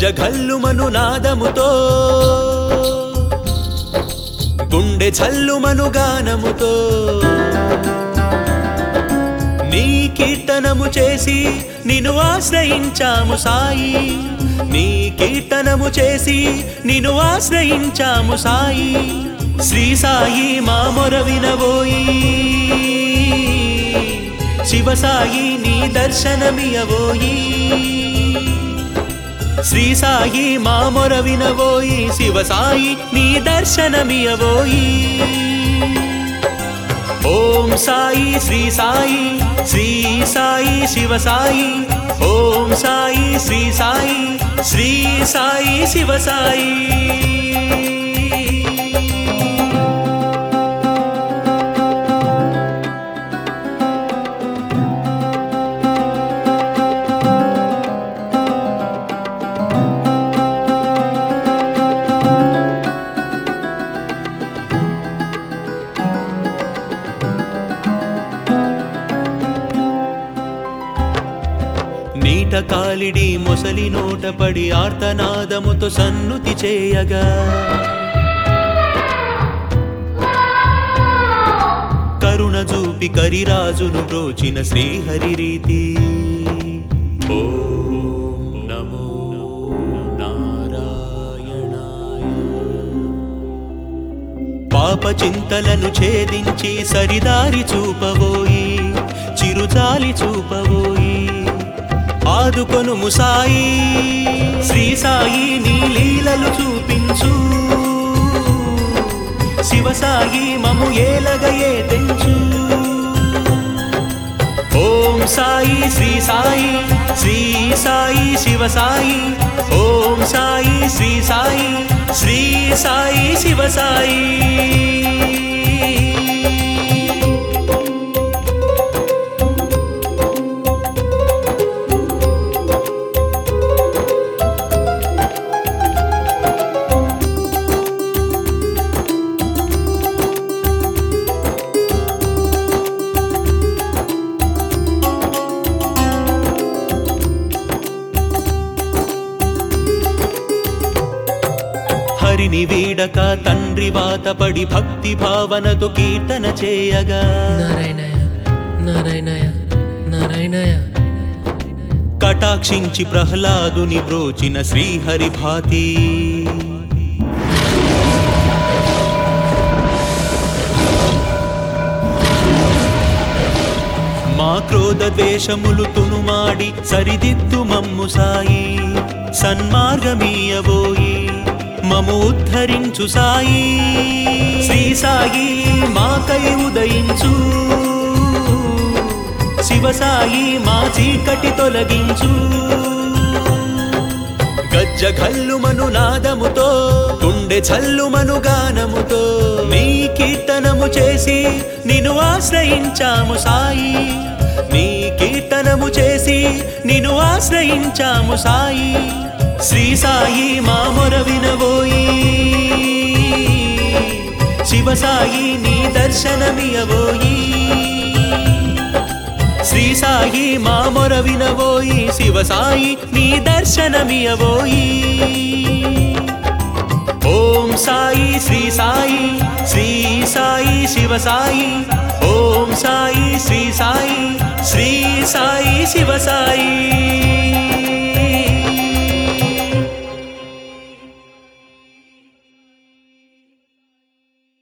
గజ్జఘల్లుమను నాదముతో గుండె చల్లుమను గానముతో నీ కీర్తనము చేసి నిన్ను ఆశ్రయించాము సాయి నీ కీర్తనము చేసి నిన్ను ఆశ్రయించాము సాయి శ్రీ సాయి మా మొర వినబోయి శివ సాయి నీ దర్శనమియబోయి శ్రీ సాయి మా మొర వినబోయి శివ సాయి నీ దర్శనమియబోయి ఓం సాయి శ్రీ సాయి శ్రీ సాయి శివ సాయి ఓం సాయి శ్రీ సాయి శ్రీ సాయి శివ సాయి నీట కాలిడి మొసలి నోట పడి ఆర్తనాదముతో సన్నుతి చేయగా కరుణ చూపి కరిరాజును బ్రోచిన శ్రీహరి రీతి ఓం నమో నారాయణాయ పాప చింతలను ఛేదించి సరిదారి చూపబోయి చిరుచాలి చూపబోయి ఆదుకొను ముసాయి శ్రీ సాయి నీ లీలలు చూపించు శివ సాయి మము ఏలగయే తెంచు ఓం సాయి శ్రీ సాయి శ్రీ సాయి శివ సాయి ఓం సాయి శ్రీ సాయి శ్రీ సాయి శివ సాయి హరిని వీడక తండ్రి వాతపడి భక్తి భావనతో కీర్తన చేయగా నారాయణయ నారాయణయ నారాయణయ కటాక్షించి ప్రహ్లాదుని బ్రోచిన శ్రీహరి భాతి మా క్రోధ ద్వేషములు తునుమాడి సరిదిద్దు మమ్ము సాయి సన్మార్గమీయబోయి మము ఉద్ధరించు సాయి శ్రీ సాయి మాకై ఉదయించు శివ సాయి మా చీకటి తొలగించు గజ్జ ఘల్లుమను నాదముతో గుండె చల్లుమను గానముతో నీ కీర్తనము చేసి నిన్ను ఆశ్రయించాము సాయి నీ కీర్తనము చేసి నిన్ను ఆశ్రయించాము సాయి శ్రీ సాయి మా మొర వినబోయి శివ సాయి నీ దర్శనమియబోయి శ్రీ సాయి మా మొర వినబోయి శివ సాయి నీ దర్శనమియబోయి ఓం సాయి శ్రీ సాయి శ్రీ సాయి శివ సాయి ఓం సాయి శ్రీ సాయి శ్రీ సాయి శివ సాయి